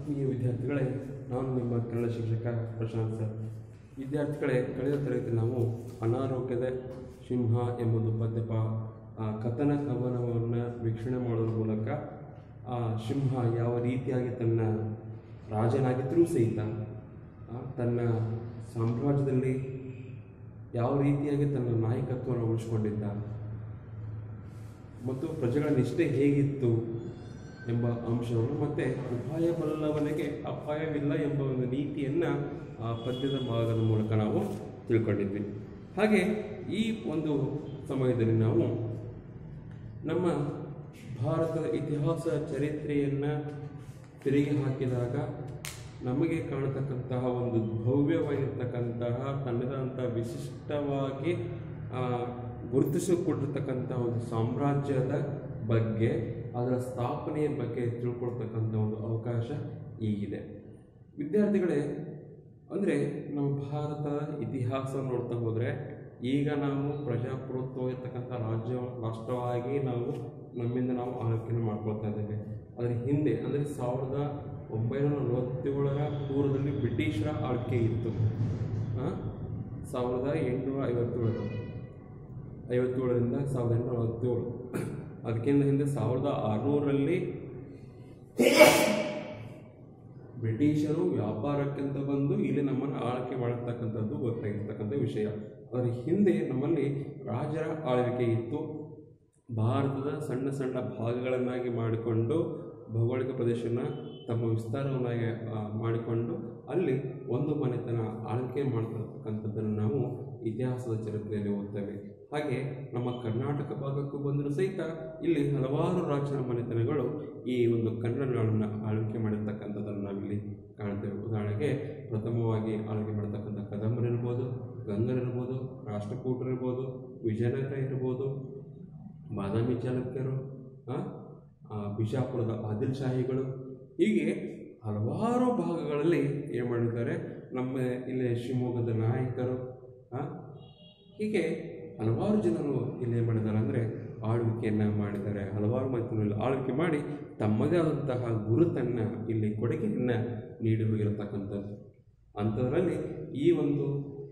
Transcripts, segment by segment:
ಆತ್ಮೀಯ ವಿದ್ಯಾರ್ಥಿಗಳೇ ನಾನು ನಿಮ್ಮ ಕನ್ನಡ ಶಿಕ್ಷಕ ಪ್ರಶಾಂತ್ ಸರ್ ವಿದ್ಯಾರ್ಥಿಗಳೇ ಕಳೆದ ತರಗತಿಯಲ್ಲಿ ನಾವು ಅನಾರೋಗ್ಯದ ಸಿಂಹ ಎಂಬುದು ಪದ್ಯಪ ಆ ಕಥನ ಕವನವನ್ನು ವೀಕ್ಷಣೆ ಮಾಡೋದ್ರ ಮೂಲಕ ಆ ಸಿಂಹ ಯಾವ ರೀತಿಯಾಗಿ ತನ್ನ ರಾಜನಾಗಿದ್ದರೂ ಸಹಿತ ಆ, ತನ್ನ ಸಾಮ್ರಾಜ್ಯದಲ್ಲಿ ಯಾವ ರೀತಿಯಾಗಿ ತನ್ನ ನಾಯಕತ್ವವನ್ನು ಉಳಿಸ್ಕೊಂಡಿದ್ದ ಮತ್ತು ಪ್ರಜೆಗಳ ನಿಷ್ಠೆ ಹೇಗಿತ್ತು ಎಂಬ ಅಂಶವನ್ನು ಮತ್ತು ಉಪಾಯ ಬಲ್ಲವನಿಗೆ ಅಪಾಯವಿಲ್ಲ ಎಂಬ ಒಂದು ನೀತಿಯನ್ನು ಆ ಪದ್ಯದ ಭಾಗದ ಮೂಲಕ ನಾವು ತಿಳ್ಕೊಂಡಿದ್ವಿ ಹಾಗೆ ಈ ಒಂದು ಸಮಯದಲ್ಲಿ ನಾವು ನಮ್ಮ ಭಾರತದ ಇತಿಹಾಸ ಚರಿತ್ರೆಯನ್ನು ತಿರುಗಿ ಹಾಕಿದಾಗ ನಮಗೆ ಕಾಣತಕ್ಕಂತಹ ಒಂದು ಭವ್ಯವಾಗಿರ್ತಕ್ಕಂತಹ ತನ್ನದಂಥ ವಿಶಿಷ್ಟವಾಗಿ ಆ, ಗುರುತಿಸಿಕೊಂಡಿರ್ತಕ್ಕಂತಹ ಒಂದು ಸಾಮ್ರಾಜ್ಯದ ಬಗ್ಗೆ ಅದರ ಸ್ಥಾಪನೆಯ ಬಗ್ಗೆ ತಿಳ್ಕೊಳ್ತಕ್ಕಂಥ ಒಂದು ಅವಕಾಶ ಈಗಿದೆ ವಿದ್ಯಾರ್ಥಿಗಳೇ ಅಂದರೆ ನಮ್ಮ ಭಾರತದ ಇತಿಹಾಸ ನೋಡ್ತಾ ಹೋದರೆ ಈಗ ನಾವು ಪ್ರಜಾಪ್ರಭುತ್ವ ಇರ್ತಕ್ಕಂಥ ರಾಜ್ಯ ರಾಷ್ಟ್ರವಾಗಿ ನಾವು ನಮ್ಮಿಂದ ನಾವು ಆಳ್ವಿಕೆಯನ್ನು ಮಾಡ್ಕೊಳ್ತಾ ಇದ್ದೇವೆ ಅದರ ಹಿಂದೆ ಅಂದರೆ ಸಾವಿರದ ಒಂಬೈನೂರ ನಲವತ್ತೇಳರ ಪೂರ್ವದಲ್ಲಿ ಬ್ರಿಟಿಷರ ಆಳ್ವಿಕೆ ಇತ್ತು ಆ? ಸಾವಿರದ ಎಂಟುನೂರ ಐವತ್ತೇಳರ ಐವತ್ತೇಳರಿಂದ ಸಾವಿರದ ಎಂಟುನೂರ ನಲವತ್ತೇಳು ಅದಕ್ಕಿಂತ ಹಿಂದೆ ಸಾವಿರದ ಆರುನೂರರಲ್ಲಿ ಬ್ರಿಟಿಷರು ವ್ಯಾಪಾರಕ್ಕಿಂತ ಬಂದು ಇಲ್ಲಿ ನಮ್ಮನ್ನು ಆಳ್ವಿಕೆ ಮಾಡತಕ್ಕಂಥದ್ದು ಗೊತ್ತಾಗಿರ್ತಕ್ಕಂಥ ವಿಷಯ ಅದರ ಹಿಂದೆ ನಮ್ಮಲ್ಲಿ ರಾಜರ ಆಳ್ವಿಕೆ ಇತ್ತು ಭಾರತದ ಸಣ್ಣ ಸಣ್ಣ ಭಾಗಗಳನ್ನಾಗಿ ಮಾಡಿಕೊಂಡು ಭೌಗೋಳಿಕ ಪ್ರದೇಶನ ತಮ್ಮ ವಿಸ್ತಾರವನ್ನಾಗಿ ಆ, ಮಾಡಿಕೊಂಡು ಅಲ್ಲಿ ಒಂದು ಮನೆತನ ಆಳ್ವಿಕೆ ಮಾಡ್ತಿರ್ತಕ್ಕಂಥದ್ದನ್ನು ನಾವು ಇತಿಹಾಸದ ಚರಿತ್ರೆಯಲ್ಲಿ ಓದ್ತೇವೆ ಹಾಗೆ ನಮ್ಮ ಕರ್ನಾಟಕ ಭಾಗಕ್ಕೂ ಬಂದರೂ ಸಹಿತ ಇಲ್ಲಿ ಹಲವಾರು ರಾಜರ ಮನೆತನಗಳು ಈ ಒಂದು ಕನ್ನಡ ನಾಡನ್ನು ಆಳ್ವಿಕೆ ಮಾಡಿರ್ತಕ್ಕಂಥದ್ದನ್ನು ನಾವಿಲ್ಲಿ ಕಾಣ್ತೇವೆ ಉದಾಹರಣೆಗೆ ಪ್ರಥಮವಾಗಿ ಆಳ್ವಿಕೆ ಮಾಡತಕ್ಕಂಥ ಕದಂಬರಿರ್ಬೋದು ಗಂಗರಿರ್ಬೋದು ರಾಷ್ಟ್ರಕೂಟರಿರ್ಬೋದು ವಿಜಯನಗರ ಇರ್ಬೋದು ಬಾದಾಮಿ ಚಾಲುಕ್ಯರು ಆ, ಆ, ಬಿಜಾಪುರದ ಆದಿಲ್ ಶಾಹಿಗಳು ಹೀಗೆ ಹಲವಾರು ಭಾಗಗಳಲ್ಲಿ ಏನು ಮಾಡಿದ್ದಾರೆ ನಮ್ಮ ಇಲ್ಲಿ ಶಿವಮೊಗ್ಗದ ನಾಯಕರು ಆ, ಹೀಗೆ ಹಲವಾರು ಜನರು ಇಲ್ಲಿ ಏನು ಮಾಡಿದ್ದಾರೆ ಅಂದರೆ ಆಳ್ವಿಕೆಯನ್ನು ಮಾಡಿದ್ದಾರೆ ಹಲವಾರು ಮೈತ್ರಿಯಲ್ಲಿ ಆಳ್ವಿಕೆ ಮಾಡಿ ತಮ್ಮದೇ ಆದಂತಹ ಗುರುತನ್ನು ಇಲ್ಲಿ ಕೊಡುಗೆಯನ್ನು ನೀಡಿ ಹೋಗಿರತಕ್ಕಂಥದ್ದು ಅಂಥದ್ರಲ್ಲಿ ಈ ಒಂದು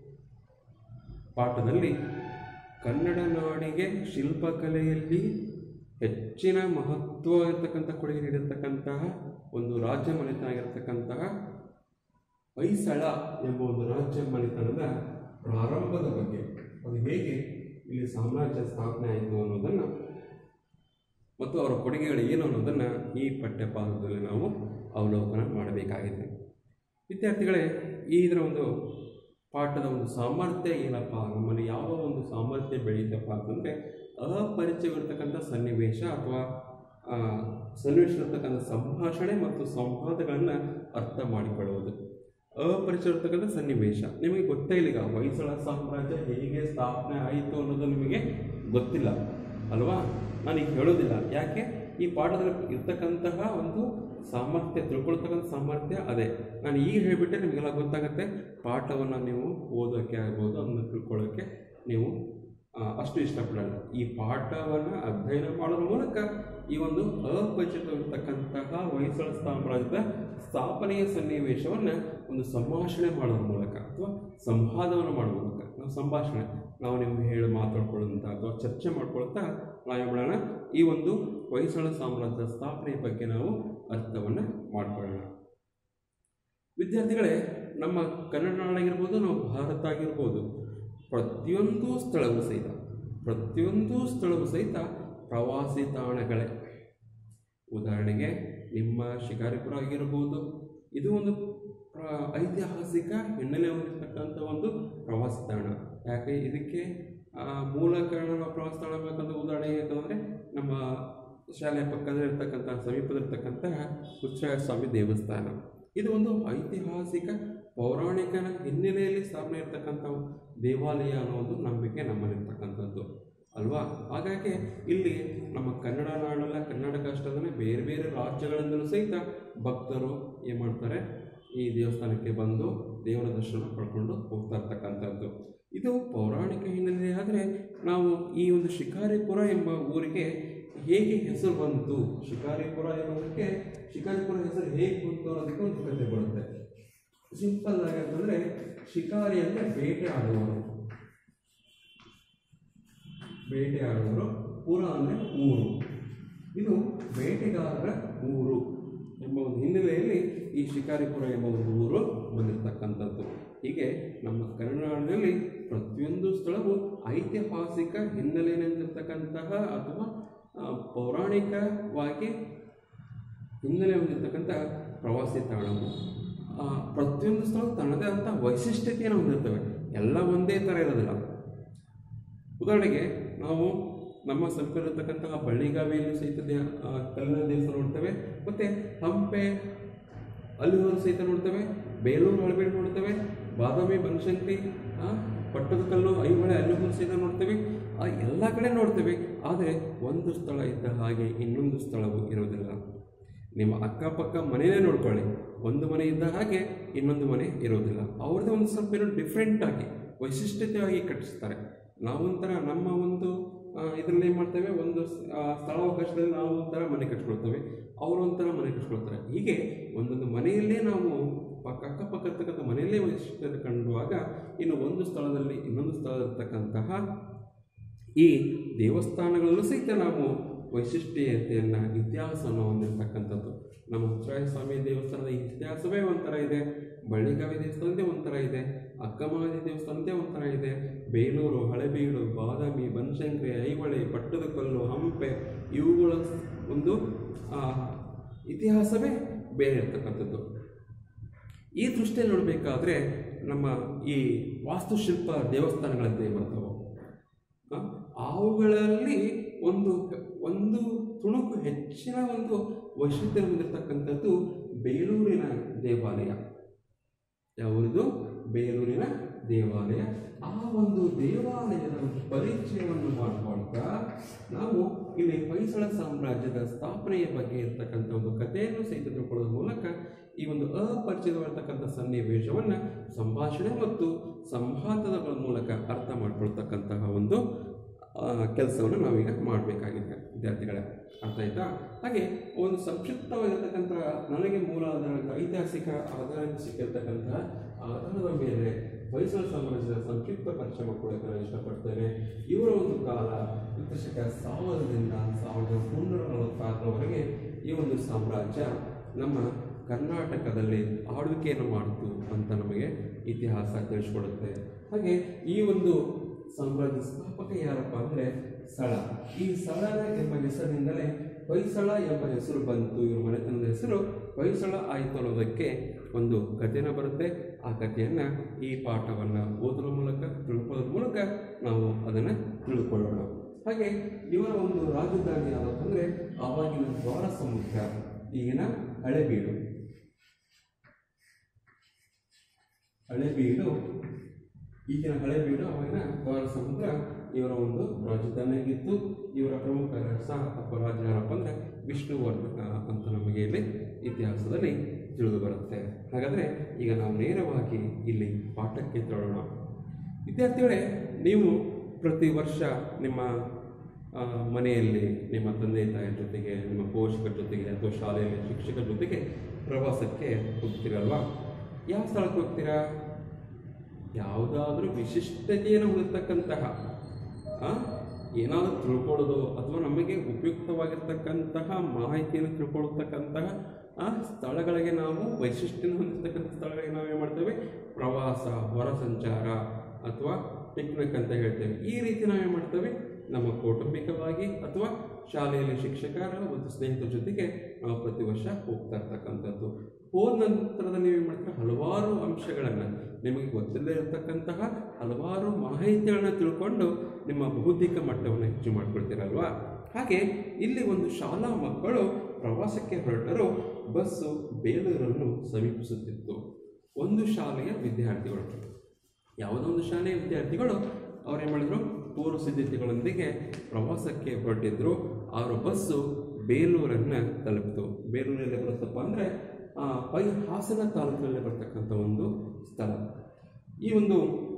ಪಾಠದಲ್ಲಿ ಕನ್ನಡ ನಾಡಿಗೆ ಶಿಲ್ಪಕಲೆಯಲ್ಲಿ ಹೆಚ್ಚಿನ ಮಹತ್ವ ಇರತಕ್ಕಂಥ ಕೊಡುಗೆ ನೀಡಿರ್ತಕ್ಕಂತಹ ಒಂದು ರಾಜ್ಯ ಮನೆತನ ಆಗಿರತಕ್ಕಂತಹ ಹೊಯ್ಸಳ ಎಂಬ ಒಂದು ರಾಜ್ಯ ಮನೆತನದ ಪ್ರಾರಂಭದ ಬಗ್ಗೆ ಅದು ಹೇಗೆ ಇಲ್ಲಿ ಸಾಮ್ರಾಜ್ಯ ಸ್ಥಾಪನೆ ಆಯಿತು ಅನ್ನೋದನ್ನು ಮತ್ತು ಅವರ ಕೊಡುಗೆಗಳು ಏನು ಅನ್ನೋದನ್ನು ಈ ಪಠ್ಯಪಾಠದಲ್ಲಿ ನಾವು ಅವಲೋಕನ ಮಾಡಬೇಕಾಗಿದೆ ವಿದ್ಯಾರ್ಥಿಗಳೇ ಈ ಇದರ ಒಂದು ಪಾಠದ ಒಂದು ಸಾಮರ್ಥ್ಯ ಏನಪ್ಪ ನಮ್ಮಲ್ಲಿ ಯಾವ ಒಂದು ಸಾಮರ್ಥ್ಯ ಬೆಳೆಯುತ್ತಪ್ಪ ಅಂತಂದರೆ ಅಪರಿಚಯವಿರ್ತಕ್ಕಂಥ ಸನ್ನಿವೇಶ ಅಥವಾ ಆ, ಸನ್ನಿವೇಶವಿರ್ತಕ್ಕಂಥ ಸಂಭಾಷಣೆ ಮತ್ತು ಸಂವಾದಗಳನ್ನು ಅರ್ಥ ಮಾಡಿಕೊಳ್ಳುವುದು ಅಪರಿಚಯವಿರ್ತಕ್ಕಂಥ ಸನ್ನಿವೇಶ ನಿಮಗೆ ಗೊತ್ತೇ ಇಲ್ಲ ಈಗ ಹೊಯ್ಸಳ ಸಾಮ್ರಾಜ್ಯ ಹೇಗೆ ಸ್ಥಾಪನೆ ಆಯಿತು ಅನ್ನೋದು ನಿಮಗೆ ಗೊತ್ತಿಲ್ಲ ಅಲ್ವಾ ನಾನೀಗ ಹೇಳೋದಿಲ್ಲ ಯಾಕೆ ಈ ಪಾಠದಲ್ಲಿ ಇರ್ತಕ್ಕಂತಹ ಒಂದು ಸಾಮರ್ಥ್ಯ ತಿಳ್ಕೊಳ್ತಕ್ಕಂಥ ಸಾಮರ್ಥ್ಯ ಅದೇ ನಾನು ಈಗ ಹೇಳಿಬಿಟ್ಟೆ ನಿಮಗೆಲ್ಲ ಗೊತ್ತಾಗುತ್ತೆ ಪಾಠವನ್ನು ನೀವು ಓದೋಕ್ಕೆ ಆಗ್ಬೋದು ಅದನ್ನು ತಿಳ್ಕೊಳ್ಳೋಕ್ಕೆ ನೀವು ಆ, ಅಷ್ಟು ಇಷ್ಟಪಡಲ್ಲ ಈ ಪಾಠವನ್ನು ಅಧ್ಯಯನ ಮಾಡೋದ್ರ ಮೂಲಕ ಈ ಒಂದು ಅಪರಿಚಿತವಿರ್ತಕ್ಕಂತಹ ಹೊಯ್ಸಳ ಸಾಮ್ರಾಜ್ಯದ ಸ್ಥಾಪನೆಯ ಸನ್ನಿವೇಶವನ್ನು ಒಂದು ಸಂಭಾಷಣೆ ಮಾಡೋದ್ರ ಮೂಲಕ ಅಥವಾ ಸಂವಾದವನ್ನು ಮಾಡುವ ಮೂಲಕ ನಾವು ಸಂಭಾಷಣೆ ನಾವು ನೀವು ಹೇಳಿ ಮಾತಾಡ್ಕೊಳ್ಳೋದಂಥ ಅಥವಾ ಚರ್ಚೆ ಮಾಡ್ಕೊಳ್ತಾ ನಾವು ಏನು ಮಾಡೋಣ ಈ ಒಂದು ಹೊಯ್ಸಳ ಸಾಮ್ರಾಜ್ಯದ ಸ್ಥಾಪನೆಯ ಬಗ್ಗೆ ನಾವು ಅರ್ಥವನ್ನು ಮಾಡ್ಕೊಳ್ಳೋಣ ವಿದ್ಯಾರ್ಥಿಗಳೇ ನಮ್ಮ ಕನ್ನಡ ನಾಡಾಗಿರ್ಬೋದು ನಾವು ಭಾರತ ಆಗಿರ್ಬೋದು ಪ್ರತಿಯೊಂದು ಸ್ಥಳವೂ ಸಹಿತ ಪ್ರತಿಯೊಂದು ಸ್ಥಳವೂ ಸಹಿತ ಪ್ರವಾಸಿ ತಾಣಗಳೇ ಉದಾಹರಣೆಗೆ ನಿಮ್ಮ ಶಿಕಾರಿಪುರ ಆಗಿರ್ಬೋದು ಇದು ಒಂದು ಪ್ರ ಐತಿಹಾಸಿಕ ಹಿನ್ನೆಲೆ ಹೊಂದಿರತಕ್ಕಂಥ ಒಂದು ಪ್ರವಾಸಿ ತಾಣ ಯಾಕೆ ಇದಕ್ಕೆ ಆ, ಮೂಲ ಕಾರಣ ನಾವು ಪ್ರವಾಸಿ ತಾಣ ಬೇಕಂತ ಉದಾಹರಣೆ ಯಾಕಂದರೆ ನಮ್ಮ ಶಾಲೆಯ ಪಕ್ಕದಲ್ಲಿ ಇರ್ತಕ್ಕಂಥ ಸಮೀಪದಲ್ಲಿರ್ತಕ್ಕಂತಹ ಹುಚ್ಚರಾಯ ಸ್ವಾಮಿ ದೇವಸ್ಥಾನ ಇದು ಒಂದು ಐತಿಹಾಸಿಕ ಪೌರಾಣಿಕ ಹಿನ್ನೆಲೆಯಲ್ಲಿ ಸ್ಥಾಪನೆ ಇರ್ತಕ್ಕಂಥ ದೇವಾಲಯ ಅನ್ನೋ ಒಂದು ನಂಬಿಕೆ ನಮ್ಮಲ್ಲಿರ್ತಕ್ಕಂಥದ್ದು ಅಲ್ವಾ ಹಾಗಾಗಿ ಇಲ್ಲಿ ನಮ್ಮ ಕನ್ನಡ ನಾಡಲ್ಲ ಕರ್ನಾಟಕ ಅಷ್ಟೇ ಅಲ್ಲದೆ ಬೇರೆ ಬೇರೆ ರಾಜ್ಯಗಳಿಂದಲೂ ಸಹಿತ ಭಕ್ತರು ಏನು ಮಾಡ್ತಾರೆ ಈ ದೇವಸ್ಥಾನಕ್ಕೆ ಬಂದು ದೇವರ ದರ್ಶನ ಪಡ್ಕೊಂಡು ಹೋಗ್ತಾ ಇರ್ತಕ್ಕಂಥದ್ದು ಇದು ಪೌರಾಣಿಕ ಹಿನ್ನೆಲೆ ಆದರೆ ನಾವು ಈ ಒಂದು ಶಿಕಾರಿಪುರ ಎಂಬ ಊರಿಗೆ ಹೇಗೆ ಹೆಸರು ಬಂತು ಶಿಕಾರಿಪುರ ಎನ್ನುವುದಕ್ಕೆ ಶಿಕಾರಿಪುರ ಹೆಸರು ಹೇಗೆ ಬಂತು ಅನ್ನೋದಕ್ಕೆ ಒಂದು ಕಥೆ ಬರುತ್ತೆ ಸಿಂಪಲ್ ಆಗಿ ಅಂತಂದರೆ ಶಿಕಾರಿ ಅಂದರೆ ಬೇಟೆ ಆಡುವವರು ಬೇಟೆ ಆಡುವವರು ಪುರ ಅಂದರೆ ಊರು ಇದು ಬೇಟೆಗಾರರ ಊರು ಎಂಬ ಒಂದು ಹಿನ್ನೆಲೆಯಲ್ಲಿ ಈ ಶಿಕಾರಿಪುರ ಎಂಬ ಒಂದು ಊರು ಬಂದಿರತಕ್ಕಂಥದ್ದು ಹೀಗೆ ನಮ್ಮ ಕರ್ನಾಟಕದಲ್ಲಿ ಪ್ರತಿಯೊಂದು ಸ್ಥಳವು ಐತಿಹಾಸಿಕ ಹಿನ್ನೆಲೆಯಲ್ಲಿರ್ತಕ್ಕಂತಹ ಅಥವಾ ಆ, ಪೌರಾಣಿಕವಾಗಿ ಹಿನ್ನೆಲೆ ಹೊಂದಿರತಕ್ಕಂಥ ಪ್ರವಾಸಿ ತಾಣವು ಆ, ಪ್ರತಿಯೊಂದು ಸ್ಥಳ ತನ್ನದೇ ಆದಂಥ ವೈಶಿಷ್ಟ್ಯತೆಯನ್ನು ಹೊಂದಿರ್ತವೆ ಎಲ್ಲ ಒಂದೇ ಥರ ಇರೋದಿಲ್ಲ ಉದಾಹರಣೆಗೆ ನಾವು ನಮ್ಮ ಸಮೀಪದಲ್ಲಿರ್ತಕ್ಕಂತಹ ಬಳ್ಳಿಗಾವಿಯಲ್ಲಿ ಸಹಿತ ದೇ ಆ, ಕಲ್ಲಿನ ದೇವಸ್ಥಾನ ನೋಡ್ತೇವೆ ಮತ್ತು ಹಂಪೆ ಅಲ್ಲಿ ಹೋದ್ರು ಸಹಿತ ನೋಡ್ತೇವೆ ಬೇಲೂರು ಹಳಬೇಡು ನೋಡ್ತೇವೆ ಬಾದಾಮಿ ಬನಶಂಕರಿ ಆ, ಪಟ್ಟದಕಲ್ಲು ಐಹೊಳೆ ಅಲ್ಲಿ ಹೋದ್ರು ಸಹಿತ ನೋಡ್ತೇವೆ ಆ ಎಲ್ಲ ಕಡೆ ನೋಡ್ತೇವೆ ಆದರೆ ಒಂದು ಸ್ಥಳ ಇದ್ದ ಹಾಗೆ ಇನ್ನೊಂದು ಸ್ಥಳವು ಇರೋದಿಲ್ಲ ನಿಮ್ಮ ಅಕ್ಕಪಕ್ಕ ಮನೆಯೇ ನೋಡ್ಕೊಳ್ಳಿ ಒಂದು ಮನೆ ಇದ್ದ ಹಾಗೆ ಇನ್ನೊಂದು ಮನೆ ಇರೋದಿಲ್ಲ ಅವ್ರದ್ದೇ ಒಂದು ಸ್ವಲ್ಪ ಏನೋ ಡಿಫ್ರೆಂಟ್ ಆಗಿ ವೈಶಿಷ್ಟ್ಯತೆಯಾಗಿ ಕಟ್ಟಿಸ್ತಾರೆ ನಾವೊಂಥರ ನಮ್ಮ ಒಂದು ಇದರಲ್ಲಿ ಏನು ಮಾಡ್ತೇವೆ ಒಂದು ಸ್- ಆ, ಸ್ಥಳಾವಕಾಶದಲ್ಲಿ ನಾವು ಒಂಥರ ಮನೆ ಕಟ್ಕೊಳ್ತೇವೆ ಅವರು ಒಂಥರ ಮನೆ ಕಟ್ಕೊಳ್ತಾರೆ ಹೀಗೆ ಒಂದೊಂದು ಮನೆಯಲ್ಲೇ ನಾವು ಪಕ್ಕ ಅಕ್ಕಪಕ್ಕ ಇರ್ತಕ್ಕಂಥ ಮನೆಯಲ್ಲೇ ವೈಶಿಷ್ಟ್ಯತೆ ಕಂಡುವಾಗ ಇನ್ನು ಒಂದು ಸ್ಥಳದಲ್ಲಿ ಇನ್ನೊಂದು ಸ್ಥಳದಲ್ಲಿರ್ತಕ್ಕಂತಹ ಈ ದೇವಸ್ಥಾನಗಳಲ್ಲೂ ಸಹಿತ ನಾವು ವೈಶಿಷ್ಟ್ಯತೆಯನ್ನು ಇತಿಹಾಸವನ್ನು ಹೊಂದಿರತಕ್ಕಂಥದ್ದು ನಮ್ಮ ಹುಚ್ಚರಾಯ ಸ್ವಾಮಿ ದೇವಸ್ಥಾನದ ಇತಿಹಾಸವೇ ಒಂಥರ ಇದೆ ಬಳ್ಳಿಗಾವಿ ದೇವಸ್ಥಾನದೇ ಒಂಥರ ಇದೆ ಅಕ್ಕಮಹಾದೇವಿ ದೇವಸ್ಥಾನದೇ ಒಂಥರ ಇದೆ ಬೇಲೂರು ಹಳೆಬೀಡು ಬಾದಾಮಿ ಬನಶಂಕರಿ ಐಹೊಳೆ ಪಟ್ಟದಕಲ್ಲು ಹಂಪೆ ಇವುಗಳ ಒಂದು ಆ, ಇತಿಹಾಸವೇ ಬೇರೆ ಇರ್ತಕ್ಕಂಥದ್ದು ಈ ದೃಷ್ಟಿಯಲ್ಲಿ ನೋಡಬೇಕಾದ್ರೆ ನಮ್ಮ ಈ ವಾಸ್ತುಶಿಲ್ಪ ದೇವಸ್ಥಾನಗಳಂತೆ ಬರ್ತವೆ ಆ, ಅವುಗಳಲ್ಲಿ ಒಂದು ಒಂದು ತುಣುಕು ಹೆಚ್ಚಿನ ಒಂದು ವೈಶಿಷ್ಟ್ಯ ಹೊಂದಿರತಕ್ಕಂಥದ್ದು ಬೇಲೂರಿನ ದೇವಾಲಯ ಯಾವುದು ಬೇಲೂರಿನ ದೇವಾಲಯ ಆ ಒಂದು ದೇವಾಲಯದ ಒಂದು ಪರಿಚಯವನ್ನು ಮಾಡಿಕೊಳ್ತಾ ನಾವು ಇಲ್ಲಿ ಹೊಯ್ಸಳ ಸಾಮ್ರಾಜ್ಯದ ಸ್ಥಾಪನೆಯ ಬಗ್ಗೆ ಇರತಕ್ಕಂಥ ಒಂದು ಕಥೆಯನ್ನು ಸಹಿತ ತಿಳ್ಕೊಳ್ಳೋದ್ರ ಮೂಲಕ ಈ ಒಂದು ಅಪರಿಚಿತವಾಗಿರ್ತಕ್ಕಂಥ ಸನ್ನಿವೇಶವನ್ನು ಸಂಭಾಷಣೆ ಮತ್ತು ಸಂವಾದಗಳ ಮೂಲಕ ಅರ್ಥ ಮಾಡ್ಕೊಳ್ತಕ್ಕಂತಹ ಒಂದು ಕೆಲಸವನ್ನು ನಾವೀಗ ಮಾಡಬೇಕಾಗಿದೆ ವಿದ್ಯಾರ್ಥಿಗಳೇ ಅರ್ಥ ಆಯ್ತಾ ಹಾಗೆ ಒಂದು ಸಂಕ್ಷಿಪ್ತವಾಗಿರ್ತಕ್ಕಂಥ ನನಗೆ ಮೂಲ ಆಧಾರ ಐತಿಹಾಸಿಕ ಆಧಾರ ಸಿಕ್ಕಿರ್ತಕ್ಕಂತಹ ಆಧಾರದ ಮೇಲೆ ಹೊಯ್ಸಳ ಸಾಮ್ರಾಜ್ಯದ ಸಂಕ್ಷಿಪ್ತ ಪರಿಚಯ ಮಾಡ್ಕೊಳ್ಳೋಕೆ ನಾನು ಇಷ್ಟಪಡ್ತೇನೆ ಇವರ ಒಂದು ಕಾಲ ದಶಕ ಸಾವಿರದಿಂದ ಸಾವಿರದ ಮುನ್ನೂರ ನಲವತ್ತಾರರವರೆಗೆ ಈ ಒಂದು ಸಾಮ್ರಾಜ್ಯ ನಮ್ಮ ಕರ್ನಾಟಕದಲ್ಲಿ ಆಳ್ವಿಕೆಯನ್ನು ಮಾಡಿತು ಅಂತ ನಮಗೆ ಇತಿಹಾಸ ತಿಳಿಸ್ಕೊಡುತ್ತೆ ಹಾಗೆ ಈ ಒಂದು ಸಾಮ್ರಾಜ್ಯ ಸ್ಥಾಪಕ ಯಾರಪ್ಪ ಅಂದರೆ ಸಳ ಈ ಸಳನ ಎಂಬ ಹೆಸರಿನಿಂದಲೇ ಹೊಯ್ಸಳ ಎಂಬ ಹೆಸರು ಬಂತು ಇವ್ರ ಮನೆತನದ ಹೆಸರು ಹೊಯ್ಸಳ ಆಯಿತು ಅನ್ನೋದಕ್ಕೆ ಒಂದು ಕಥೆನ ಬರುತ್ತೆ ಆ ಕಥೆಯನ್ನು ಈ ಪಾಠವನ್ನು ಓದೋದ್ರ ಮೂಲಕ ತಿಳ್ಕೊಳ್ಳೋದ್ರ ಮೂಲಕ ನಾವು ಅದನ್ನು ತಿಳ್ಕೊಳ್ಳೋಣ ಹಾಗೆ ಇವರ ಒಂದು ರಾಜಧಾನಿ ಯಾವ್ದಪ್ಪ ಅಂದರೆ ಆವಾಗಿನ ದ್ವಾರ ಸಮುದ್ರ ಈಗಿನ ಹಳೆಬೀಡು ಹಳೆಬೀಡು ಈಗಿನ ಹಳೆಬೀಡು ಅವಾಗಿನ ದ್ವಾರ ಸಮುದ್ರ ಇವರ ಒಂದು ರಾಜಧಾನಿಯಾಗಿತ್ತು ಇವರ ಪ್ರಮುಖ ರಸ ಅಥವಾ ರಾಜ ಯಾರಪ್ಪ ಅಂದರೆ ವಿಷ್ಣುವರ್ಧನ ಅಂತ ನಮಗೆ ಇಲ್ಲಿ ಇತಿಹಾಸದಲ್ಲಿ ತಿಳಿದು ಬರುತ್ತೆ ಹಾಗಾದರೆ ಈಗ ನಾವು ನೇರವಾಗಿ ಇಲ್ಲಿ ಪಾಠಕ್ಕೆ ತೆರಳೋಣ ವಿದ್ಯಾರ್ಥಿಗಳೇ ನೀವು ಪ್ರತಿ ವರ್ಷ ನಿಮ್ಮ ಆ, ಮನೆಯಲ್ಲಿ ನಿಮ್ಮ ತಂದೆ ತಾಯಿಯ ಜೊತೆಗೆ ನಿಮ್ಮ ಪೋಷಕರ ಜೊತೆಗೆ ಅಥವಾ ಶಾಲೆಯಲ್ಲಿ ಶಿಕ್ಷಕರ ಜೊತೆಗೆ ಪ್ರವಾಸಕ್ಕೆ ಹೋಗ್ತೀರಲ್ವಾ ಯಾವ ಸ್ಥಳಕ್ಕೆ ಹೋಗ್ತೀರಾ ಯಾವುದಾದ್ರೂ ವಿಶಿಷ್ಟತೆಯನ್ನು ಹೊಂದಿರತಕ್ಕಂತಹ ಆ, ಏನಾದರೂ ತಿಳ್ಕೊಳ್ಳೋದು ಅಥವಾ ನಮಗೆ ಉಪಯುಕ್ತವಾಗಿರ್ತಕ್ಕಂತಹ ಮಾಹಿತಿಯನ್ನು ತಿಳ್ಕೊಳ್ತಕ್ಕಂತಹ ಆ ಸ್ಥಳಗಳಿಗೆ ನಾವು ವೈಶಿಷ್ಟ್ಯ ಹೊಂದಿರತಕ್ಕಂಥ ಸ್ಥಳಗಳಿಗೆ ನಾವು ಏನು ಮಾಡ್ತೇವೆ ಪ್ರವಾಸ ಹೊರ ಸಂಚಾರ ಅಥವಾ ಪಿಕ್ನಿಕ್ ಅಂತ ಹೇಳ್ತೇವೆ ಈ ರೀತಿ ನಾವೇನು ಮಾಡ್ತೇವೆ ನಮ್ಮ ಕೌಟುಂಬಿಕವಾಗಿ ಅಥವಾ ಶಾಲೆಯಲ್ಲಿ ಶಿಕ್ಷಕರ ಮತ್ತು ಸ್ನೇಹಿತರ ಜೊತೆಗೆ ನಾವು ಪ್ರತಿ ವರ್ಷ ಹೋಗ್ತಾ ಇರ್ತಕ್ಕಂಥದ್ದು ಹೋದ ನಂತರದಲ್ಲಿ ನೀವು ಏನು ಮಾಡ್ತೀರಾ ಹಲವಾರು ಅಂಶಗಳನ್ನು ನಿಮಗೆ ಗೊತ್ತಿಲ್ಲದೆ ಇರತಕ್ಕಂತಹ ಹಲವಾರು ಮಾಹಿತಿಗಳನ್ನ ತಿಳ್ಕೊಂಡು ನಿಮ್ಮ ಬೌದ್ಧಿಕ ಮಟ್ಟವನ್ನು ಹೆಚ್ಚು ಮಾಡ್ಕೊಳ್ತೀರಲ್ವಾ ಹಾಗೆ ಇಲ್ಲಿ ಒಂದು ಶಾಲಾ ಮಕ್ಕಳು ಪ್ರವಾಸಕ್ಕೆ ಹೊರಟರು ಬಸ್ಸು ಬೇಲೂರನ್ನು ಸಮೀಪಿಸುತ್ತಿತ್ತು ಒಂದು ಶಾಲೆಯ ವಿದ್ಯಾರ್ಥಿಗಳು ಯಾವುದೋ ಒಂದು ಶಾಲೆಯ ವಿದ್ಯಾರ್ಥಿಗಳು ಅವ್ರೇನು ಮಾಡಿದ್ರು ಪೂರ್ವ ಸಿದ್ಧತೆಗಳೊಂದಿಗೆ ಪ್ರವಾಸಕ್ಕೆ ಹೊರಟಿದ್ರು ಅವರ ಬಸ್ಸು ಬೇಲೂರನ್ನು ತಲುಪಿತು ಬೇಲೂರಲ್ಲಿ ಬರುತ್ತಪ್ಪ ಅಂದರೆ ಪೈ ಹಾಸನ ತಾಲೂಕಿನಲ್ಲಿ ಬರ್ತಕ್ಕಂಥ ಒಂದು ಸ್ಥಳ ಈ ಒಂದು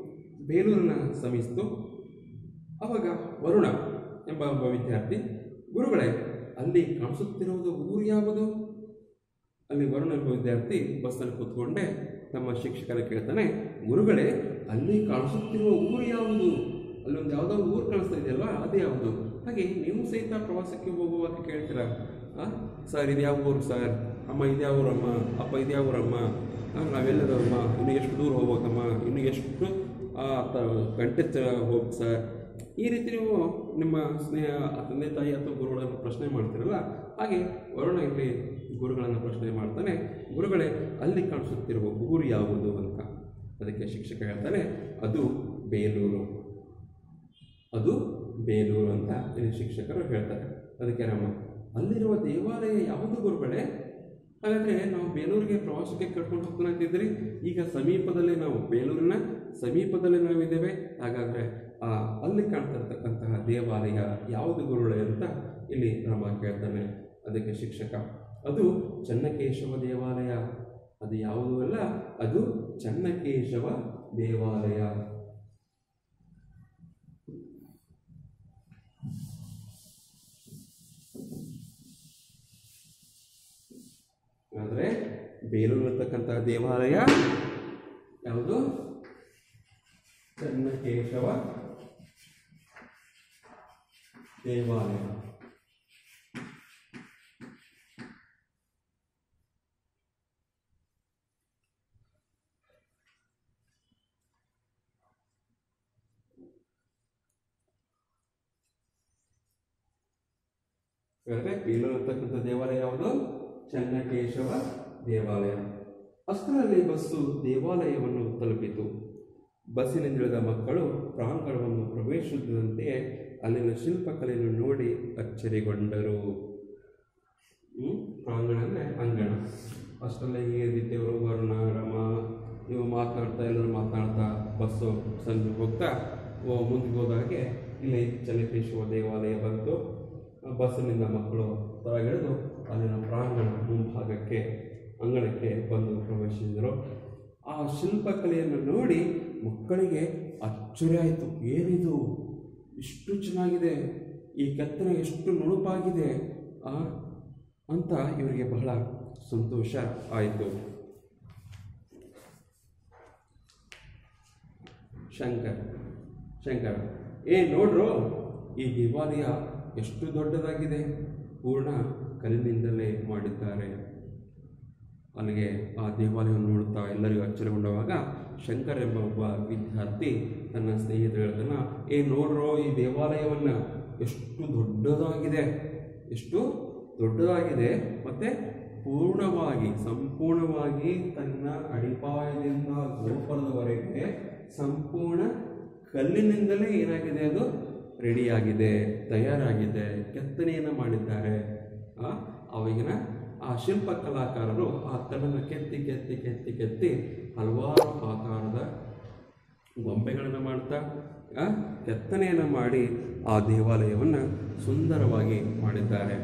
ಬೇಲೂರನ್ನ ಸಮೀಪಿಸಿತು ಅವಾಗ ವರುಣ ಎಂಬ ಒಬ್ಬ ವಿದ್ಯಾರ್ಥಿ ಗುರುಗಳೇ ಅಲ್ಲಿ ಕಾಣಿಸುತ್ತಿರುವುದು ಊರು ಯಾವುದು ಅಲ್ಲಿ ವರುಣ ಎಂಬ ವಿದ್ಯಾರ್ಥಿ ಬಸ್ನಲ್ಲಿ ಕೂತ್ಕೊಂಡೆ ತಮ್ಮ ಶಿಕ್ಷಕರ ಕೇಳ್ತಾನೆ ಗುರುಗಳೇ ಅಲ್ಲಿ ಕಾಣಿಸುತ್ತಿರುವ ಊರು ಯಾವುದು ಅಲ್ಲೊಂದು ಯಾವುದೋ ಒಂದು ಊರು ಕಾಣಿಸ್ತಾ ಇದೆಯಲ್ವಾ ಅದು ಯಾವುದು ಹಾಗೆ ನೀವು ಸಹಿತ ಪ್ರವಾಸಕ್ಕೆ ಹೋಗುವಾಗ ಕೇಳ್ತೀರಾ ಆ, ಸರ್ ಇದು ಯಾವ ಊರು ಸರ್ ಅಮ್ಮ ಇದು ಯಾವ ಊರಮ್ಮ ಅಪ್ಪ ಇದು ಯಾವ ಊರಮ್ಮ ಆ, ನಾವೆಲ್ಲದಮ್ಮ ಇನ್ನು ಎಷ್ಟು ದೂರ ಹೋಗ್ಬೇಕಮ್ಮ ಇನ್ನು ಎಷ್ಟು ಆ, ತ- ಗಂಟೆ ಹೋಗಿ ಸರ್ ಈ ರೀತಿ ನೀವು ನಿಮ್ಮ ಸ್ನೇಹ ತಂದೆ ತಾಯಿ ಅಥವಾ ಗುರುಗಳನ್ನು ಪ್ರಶ್ನೆ ಮಾಡ್ತೀರಲ್ಲ ಹಾಗೆ ವರುಣ ಇಲ್ಲಿ ಗುರುಗಳನ್ನು ಪ್ರಶ್ನೆ ಮಾಡ್ತಾನೆ ಗುರುಗಳೇ ಅಲ್ಲಿ ಕಾಣಿಸುತ್ತಿರುವ ಊರು ಯಾವುದು ಅಂತ ಅದಕ್ಕೆ ಶಿಕ್ಷಕ ಹೇಳ್ತಾನೆ ಅದು ಬೇಲೂರು ಅದು ಬೇಲೂರು ಅಂತ ಇಲ್ಲಿ ಶಿಕ್ಷಕರು ಹೇಳ್ತಾರೆ ಅದಕ್ಕೆ ರಾಮ ಅಲ್ಲಿರುವ ದೇವಾಲಯ ಯಾವುದು ಗುರುಗಳೇ ಹಾಗಾದರೆ ನಾವು ಬೇಲೂರಿಗೆ ಪ್ರವಾಸಕ್ಕೆ ಕರ್ಕೊಂಡು ಹೋಗ್ತಾನೆ ಅಂತಿದ್ರಿ ಈಗ ಸಮೀಪದಲ್ಲೇ ನಾವು ಬೇಲೂರಿನ ಸಮೀಪದಲ್ಲೇ ನಾವಿದ್ದೇವೆ ಹಾಗಾದರೆ ಆ ಅಲ್ಲಿ ಕಾಣ್ತಿರ್ತಕ್ಕಂತಹ ದೇವಾಲಯ ಯಾವುದು ಗುರುಗಳೇ ಅಂತ ಇಲ್ಲಿ ರಾಮ ಕೇಳ್ತಾನೆ ಅದಕ್ಕೆ ಶಿಕ್ಷಕ ಅದು ಚನ್ನಕೇಶವ ದೇವಾಲಯ ಅದು ಯಾವುದೂ ಅಲ್ಲ ಅದು ಚನ್ನಕೇಶವ ದೇವಾಲಯ ಆದರೆ ಬೇಲೂರು ಇರ್ತಕ್ಕಂತಹ ದೇವಾಲಯ ಯಾವುದು ಚನ್ನಕೇಶವ ದೇವಾಲಯ ಹೇಳಿದ್ರೆ ಬೇಲೂರು ಇರ್ತಕ್ಕಂಥ ದೇವಾಲಯ ಯಾವುದು ಚನ್ನಕೇಶವ ದೇವಾಲಯ ಅಷ್ಟರಲ್ಲಿ ಬಸ್ಸು ದೇವಾಲಯವನ್ನು ತಲುಪಿತು ಬಸ್ಸಿನಿಂದಿಳಿದ ಮಕ್ಕಳು ಪ್ರಾಂಗಣವನ್ನು ಪ್ರವೇಶಿಸುತ್ತಿದ್ದಂತೆಯೇ ಅಲ್ಲಿನ ಶಿಲ್ಪಕಲೆಯನ್ನು ನೋಡಿ ಅಚ್ಚರಿಗೊಂಡರು ಹ್ಮ್? ಪ್ರಾಂಗಣ ಅಂದರೆ ಅಂಗಣ ಅಷ್ಟರಲ್ಲೇ ಈ ರೀತಿಯವರು ವರುಣ ರಮ ಇವು ಮಾತನಾಡ್ತಾ ಎಲ್ಲರೂ ಮಾತನಾಡ್ತಾ ಬಸ್ಸು ಸಂಜೆ ಹೋಗ್ತಾ ಓ- ಮುಂದೆ ಹೋದಾಗೆ ಇಲ್ಲಿ ಚನ್ನಕೇಶವ ದೇವಾಲಯ ಬಂತು ಆ ಬಸ್ಸಿನಿಂದ ಮಕ್ಕಳು ಹೊರಗಿಳಿದು ಅಲ್ಲಿನ ಪ್ರಾಂಗಣ ಮುಂಭಾಗಕ್ಕೆ ಅಂಗಣಕ್ಕೆ ಬಂದು ಪ್ರವೇಶಿಸಿದರು ಆ ಶಿಲ್ಪಕಲೆಯನ್ನು ನೋಡಿ ಮಕ್ಕಳಿಗೆ ಅಚ್ಚರಿ ಆಯಿತು ಏನಿದು ಇಷ್ಟು ಚೆನ್ನಾಗಿದೆ ಈ ಕೆತ್ತನೆ ಎಷ್ಟು ನುಣುಪಾಗಿದೆ ಆ ಅಂತ ಇವರಿಗೆ ಬಹಳ ಸಂತೋಷ ಆಯಿತು ಶಂಕರ್ ಶಂಕರ ಏ ನೋಡ್ರು ಈ ದೇವಾಲಯ ಎಷ್ಟು ದೊಡ್ಡದಾಗಿದೆ ಪೂರ್ಣ ಕಲ್ಲಿನಿಂದಲೇ ಮಾಡಿದ್ದಾರೆ ಅಲ್ಲಿಗೆ ಆ ದೇವಾಲಯವನ್ನು ನೋಡುತ್ತಾ ಎಲ್ಲರಿಗೂ ಅಚ್ಚರಿಗೊಂಡವಾಗ ಶಂಕರ್ ಎಂಬ ಒಬ್ಬ ವಿದ್ಯಾರ್ಥಿ ತನ್ನ ಸ್ನೇಹಿತರು ಹೇಳ್ತಾನ ಏ ನೋಡ್ರೋ ಈ ದೇವಾಲಯವನ್ನು ಎಷ್ಟು ದೊಡ್ಡದಾಗಿದೆ ಎಷ್ಟು ದೊಡ್ಡದಾಗಿದೆ ಮತ್ತು ಪೂರ್ಣವಾಗಿ ಸಂಪೂರ್ಣವಾಗಿ ತನ್ನ ಅಡಿಪಾಯದಿಂದ ಗೋಪುರದವರೆಗೆ ಸಂಪೂರ್ಣ ಕಲ್ಲಿನಿಂದಲೇ ಏನಾಗಿದೆ ಅದು ರೆಡಿಯಾಗಿದೆ ತಯಾರಾಗಿದೆ ಕೆತ್ತನೆಯನ್ನು ಮಾಡಿದ್ದಾರೆ ಆ, ಅವಾಗಿನ ಆ ಶಿಲ್ಪ ಕಲಾಕಾರರು ಆ ಕಲ್ಲನ್ನು ಕೆತ್ತಿ ಕೆತ್ತಿ ಕೆತ್ತಿ ಕೆತ್ತಿ ಹಲವಾರು ಆಕಾರದ ಗೊಂಬೆಗಳನ್ನು ಮಾಡ್ತಾ ಆ, ಕೆತ್ತನೆಯನ್ನು ಮಾಡಿ ಆ ದೇವಾಲಯವನ್ನು ಸುಂದರವಾಗಿ ಮಾಡಿದ್ದಾರೆ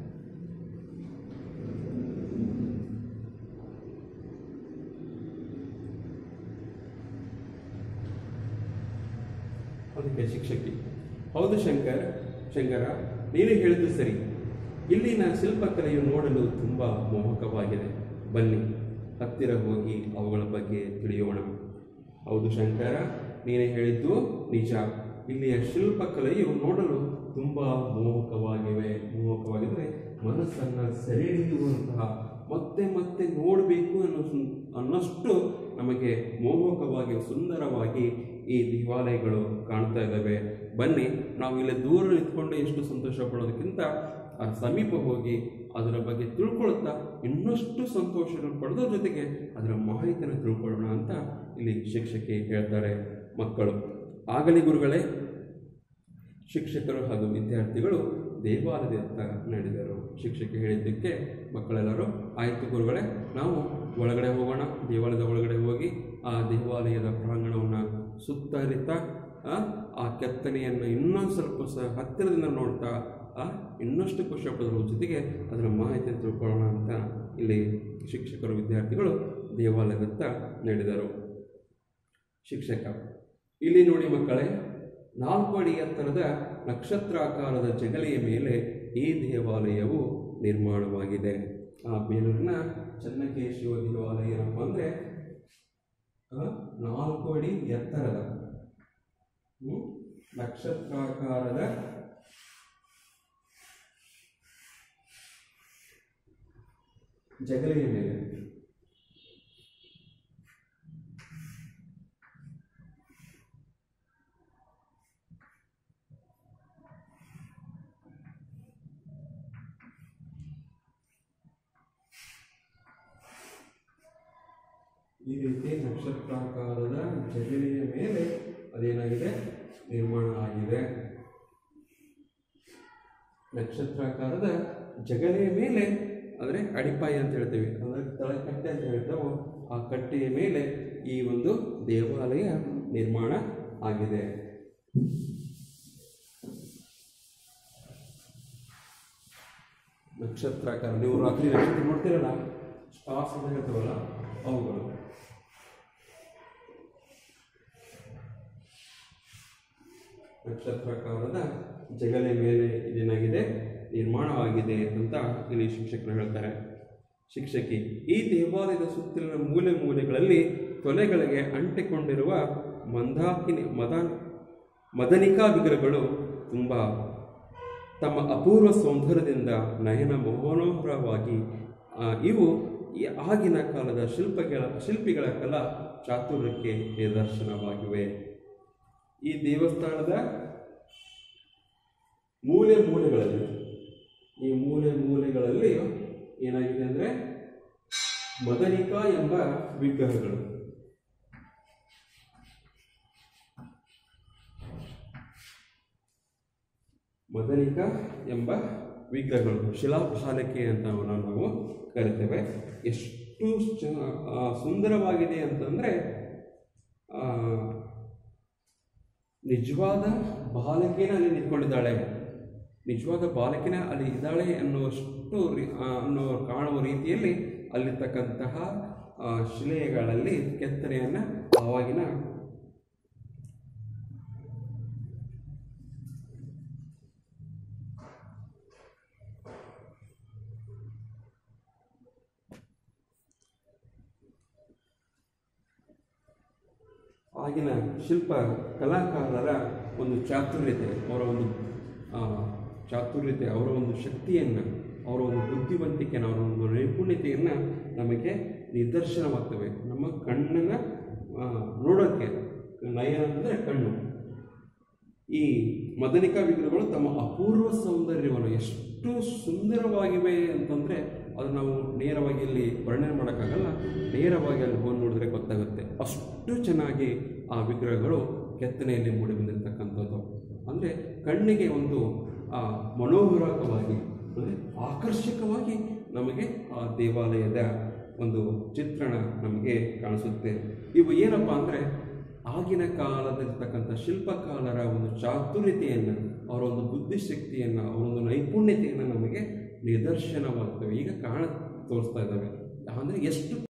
ಅದಕ್ಕೆ ಶಿಕ್ಷಕಿ ಹೌದು ಶಂಕರ್ ಶಂಕರ ನೀನು ಹೇಳಿದ್ದು ಸರಿ ಇಲ್ಲಿನ ಶಿಲ್ಪಕಲೆಯು ನೋಡಲು ತುಂಬ ಮೋಹಕವಾಗಿದೆ ಬನ್ನಿ ಹತ್ತಿರ ಹೋಗಿ ಅವುಗಳ ಬಗ್ಗೆ ತಿಳಿಯೋಣ ಹೌದು ಶಂಕರ ನೀನೇ ಹೇಳಿದ್ದು ನಿಜ ಇಲ್ಲಿಯ ಶಿಲ್ಪಕಲೆಯು ನೋಡಲು ತುಂಬ ಮೋಹಕವಾಗಿವೆ ಮೋಹಕವಾಗಿದ್ದರೆ ಮನಸ್ಸನ್ನು ಸೆರೆ ಹಿಡಿಯುವಂತಹ ಮತ್ತೆ ಮತ್ತೆ ನೋಡಬೇಕು ಅನ್ನೋ ಸುನ್- ಅನ್ನೋಷ್ಟು ನಮಗೆ ಮೋಹಕವಾಗಿ ಸುಂದರವಾಗಿ ಈ ದೇವಾಲಯಗಳು ಕಾಣ್ತಾ ಇದ್ದಾವೆ ಬನ್ನಿ ನಾವು ಇಲ್ಲಿ ದೂರ ನಿಂತ್ಕೊಂಡು ಎಷ್ಟು ಸಂತೋಷ ಪಡೋದಕ್ಕಿಂತ ಆ ಸಮೀಪ ಹೋಗಿ ಅದರ ಬಗ್ಗೆ ತಿಳ್ಕೊಳ್ತಾ ಇನ್ನಷ್ಟು ಸಂತೋಷವನ್ನು ಪಡೆದೋದ್ರ ಜೊತೆಗೆ ಅದರ ಮಾಹಿತಿಯನ್ನು ತಿಳ್ಕೊಳ್ಳೋಣ ಅಂತ ಇಲ್ಲಿ ಶಿಕ್ಷಕಿ ಹೇಳ್ತಾರೆ ಮಕ್ಕಳು ಆಗಲಿ ಗುರುಗಳೇ ಶಿಕ್ಷಕರು ಹಾಗೂ ವಿದ್ಯಾರ್ಥಿಗಳು ದೇವಾಲಯದತ್ತ ನಡೆದರು ಶಿಕ್ಷಕಿ ಹೇಳಿದ್ದಕ್ಕೆ ಮಕ್ಕಳೆಲ್ಲರೂ ಆಯಿತು ಗುರುಗಳೇ ನಾವು ಒಳಗಡೆ ಹೋಗೋಣ ದೇವಾಲಯದ ಒಳಗಡೆ ಹೋಗಿ ಆ ದೇವಾಲಯದ ಪ್ರಾಂಗಣವನ್ನು ಸುತ್ತರಿತಾ ಆ, ಆ ಕೆತ್ತನೆಯನ್ನು ಇನ್ನೊಂದು ಸ್ವಲ್ಪ ಸಹ ಹತ್ತಿರದಿಂದ ನೋಡ್ತಾ ಆ, ಇನ್ನಷ್ಟು ಖುಷಿ ಪಡೋದ್ರ ಜೊತೆಗೆ ಅದರ ಮಾಹಿತಿಯನ್ನು ತಿಳ್ಕೊಳ್ಳೋಣ ಅಂತ ಇಲ್ಲಿ ಶಿಕ್ಷಕರು ವಿದ್ಯಾರ್ಥಿಗಳು ದೇವಾಲಯದತ್ತ ನಡೆದರು ಶಿಕ್ಷಕ ಇಲ್ಲಿ ನೋಡಿ ಮಕ್ಕಳೇ ನಾಲ್ಕು ಅಡಿ ಎತ್ತರದ ನಕ್ಷತ್ರಾಕಾರದ ಜಗಲಿಯ ಮೇಲೆ ಈ ದೇವಾಲಯವು ನಿರ್ಮಾಣವಾಗಿದೆ ಆ ಬೇಲೂರಿನ ಚನ್ನಕೇಶವ ದೇವಾಲಯ ಏನಪ್ಪ ಅಂದರೆ ನಾಲ್ಕು ಅಡಿ ಎತ್ತರದ ಹ್ಮ್, ನಕ್ಷತ್ರಾಕಾರದ ಜಗಲಿಯ ಮೇಲೆ ಈ ರೀತಿ ನಕ್ಷತ್ರಾಕಾರದ ಜಗಲಿಯ ಮೇಲೆ ಅದೇನಾಗಿದೆ ನಿರ್ಮಾಣ ಆಗಿದೆ ನಕ್ಷತ್ರಾಕಾರದ ಜಗಲಿಯ ಮೇಲೆ ಅಂದರೆ ಅಡಿಪಾಯ ಅಂತ ಹೇಳ್ತೀವಿ ಅಂದರೆ ತಳಕಟ್ಟೆ ಅಂತ ಹೇಳ್ತಾವೋ ಆ ಕಟ್ಟೆಯ ಮೇಲೆ ಈ ಒಂದು ದೇವಾಲಯ ನಿರ್ಮಾಣ ಆಗಿದೆ ನಕ್ಷತ್ರಾಕಾರ ನೀವು ರಾತ್ರಿ ನಕ್ಷತ್ರ ನೋಡ್ತೀರಲ್ಲ ಸ್ಟಾರ್ಸ್ ಅಂತ ಹೇಳ್ತೀವಲ್ಲ ಅವುಗಳು ನಕ್ಷತ್ರಾಕಾರದ ಜಗಲೆ ಮೇಲೆ ಇದೇನಾಗಿದೆ ನಿರ್ಮಾಣವಾಗಿದೆ ಅಂತ ಇಲ್ಲಿ ಶಿಕ್ಷಕರು ಹೇಳ್ತಾರೆ ಶಿಕ್ಷಕಿ ಈ ದೇವಾಲಯದ ಸುತ್ತಲಿನ ಮೂಲೆ ಮೂಲೆಗಳಲ್ಲಿ ತೊಲೆಗಳಿಗೆ ಅಂಟಿಕೊಂಡಿರುವ ಮಂದಾಕಿನಿ ಮದ ಮದನಿಕಾ ವಿಗ್ರಹಗಳು ತುಂಬ ತಮ್ಮ ಅಪೂರ್ವ ಸೌಂದರ್ಯದಿಂದ ನಯನ ಮನೋಹರವಾಗಿ ಆ, ಇವು ಈ ಆಗಿನ ಕಾಲದ ಶಿಲ್ಪಗಳ ಶಿಲ್ಪಿಗಳ ಕಲಾ ಚಾತುರ್ಯಕ್ಕೆ ನಿದರ್ಶನವಾಗಿವೆ ಈ ದೇವಸ್ಥಾನದ ಮೂಲೆ ಮೂಲೆಗಳಲ್ಲಿ ಈ ಮೂಲೆ ಮೂಲೆಗಳಲ್ಲಿ ಏನಾಗಿದೆ ಅಂದರೆ ಮದನಿಕಾ ಎಂಬ ವಿಗ್ರಹಗಳು ಮದನಿಕ ಎಂಬ ವಿಗ್ರಹಗಳು ಶಿಲಾಪಾಲಕೆ ಅಂತ ಅವನ್ನ ನಾವು ಕರಿತೇವೆ ಎಷ್ಟು ಚ ಆ, ಸುಂದರವಾಗಿದೆ ಅಂತಂದರೆ ನಿಜವಾದ ಬಾಲಕಿನ ಅಲ್ಲಿ ನಿಂತ್ಕೊಂಡಿದ್ದಾಳೆ ನಿಜವಾದ ಬಾಲಕಿನ ಅಲ್ಲಿ ಇದ್ದಾಳೆ ಅನ್ನುವಷ್ಟು ರೀ- ಆ, ಅನ್ನೋ ಕಾಣುವ ರೀತಿಯಲ್ಲಿ ಅಲ್ಲಿರ್ತಕ್ಕಂತಹ ಆ, ಶಿಲೆಗಳಲ್ಲಿ ಕೆತ್ತನೆಯನ್ನು ಆವಾಗಿನ ಆಗಿನ ಶಿಲ್ಪ ಕಲಾಕಾರರ ಒಂದು ಚಾತುರ್ಯತೆ ಅವರ ಒಂದು ಆ, ಚಾತುರ್ಯತೆ ಅವರ ಒಂದು ಶಕ್ತಿಯನ್ನು ಅವರ ಒಂದು ಬುದ್ಧಿವಂತಿಕೆಯನ್ನು ಅವರ ಒಂದು ನೈಪುಣ್ಯತೆಯನ್ನು ನಮಗೆ ನಿದರ್ಶನವಾಗ್ತವೆ ನಮ್ಮ ಕಣ್ಣನ್ನ ಆ, ನೋಡೋಕ್ಕೆ ನಯನ ಅಂದರೆ ಕಣ್ಣು ಈ ಮದನಿಕಾ ವಿಗ್ರಹಗಳು ತಮ್ಮ ಅಪೂರ್ವ ಸೌಂದರ್ಯವನ್ನು ಎಷ್ಟು ಸುಂದರವಾಗಿವೆ ಅಂತಂದರೆ ಅದು ನಾವು ನೇರವಾಗಿ ಇಲ್ಲಿ ವರ್ಣನೆ ಮಾಡೋಕ್ಕಾಗಲ್ಲ ನೇರವಾಗಿ ಅಲ್ಲಿ ಹೋಗಿ ನೋಡಿದ್ರೆ ಗೊತ್ತಾಗುತ್ತೆ ಅಷ್ಟು ಚೆನ್ನಾಗಿ ಆ ವಿಗ್ರಹಗಳು ಕೆತ್ತನೆಯಲ್ಲಿ ಮೂಡಿ ಬಂದಿರತಕ್ಕಂಥದ್ದು ಅಂದರೆ ಕಣ್ಣಿಗೆ ಒಂದು ಆ, ಮನೋಹರಕವಾಗಿ ಅಂದರೆ ಆಕರ್ಷಕವಾಗಿ ನಮಗೆ ಆ ದೇವಾಲಯದ ಒಂದು ಚಿತ್ರಣ ನಮಗೆ ಕಾಣಿಸುತ್ತೆ ಇವು ಏನಪ್ಪ ಅಂದರೆ ಆಗಿನ ಕಾಲದಲ್ಲಿರ್ತಕ್ಕಂಥ ಶಿಲ್ಪಕಾರರ ಒಂದು ಚಾತುರ್ಯತೆಯನ್ನು ಅವರ ಒಂದು ಬುದ್ಧಿಶಕ್ತಿಯನ್ನು ಅವರ ಒಂದು ನೈಪುಣ್ಯತೆಯನ್ನು ನಮಗೆ ನಿದರ್ಶನವಾಗ್ತವೆ ಈಗ ಕಾಣ ತೋರಿಸ್ತಾ ಇದ್ದಾವೆ ಅಂದರೆ ಎಷ್ಟು